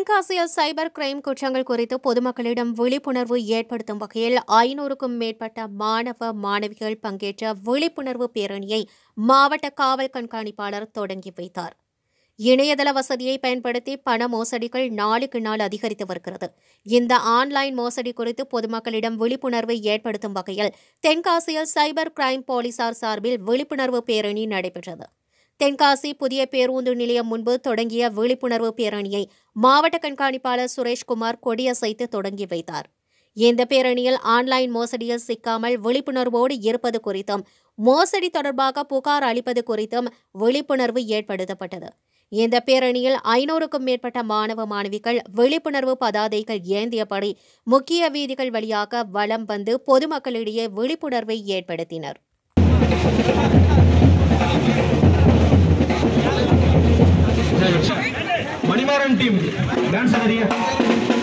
தென்காசியில் cyber crime குற்றங்கள் குறித்து பொதுமக்களிடம் விழிப்புணர்வு ஏற்படுத்தும் வகையில் ஐநூறுக்கும் மேற்பட்ட மாணவ மாணவிகள் பங்கேற்ற விழிப்புணர்வு பேரணியை மாவட்ட காவல் கண்காணிப்பாளர் தொடங்கி வைத்தார் இணையதள வசதியை பயன்படுத்தி பண மோசடிகள் நாளுக்கு நாள் அதிகரித்து வருகிறது இந்த ஆன்லைன் மோசடி குறித்து பொதுமக்களிடம் விழிப்புணர்வை ஏற்படுத்தும் வகையில் தென்காசியில் சைபர் கிரைம் போலீசார் சார்பில் விழிப்புணர்வு பேரணி நடைபெற்றது தென்காசி புதிய பேருந்து நிலையம் முன்பு தொடங்கிய விழிப்புணர்வு பேரணியை மாவட்ட கண்காணிப்பாளர் சுரேஷ்குமார் கொடியசைத்து தொடங்கி வைத்தார் இந்த பேரணியில் ஆன்லைன் மோசடியில் சிக்காமல் விழிப்புணர்வோடு இருப்பது குறித்தும் மோசடி தொடர்பாக புகார் அளிப்பது குறித்தும் விழிப்புணர்வு ஏற்படுத்தப்பட்டது இந்த பேரணியில் ஐநூறுக்கும் மேற்பட்ட மாணவ மாணவிகள் விழிப்புணர்வு பதாதைகள் ஏந்தியபடி முக்கிய வீதிகள் வழியாக வலம் வந்து பொதுமக்களிடையே விழிப்புணர்வை ஏற்படுத்தினர் மணிமாறன் டீம் டான்ஸ் ஆடுறீங்க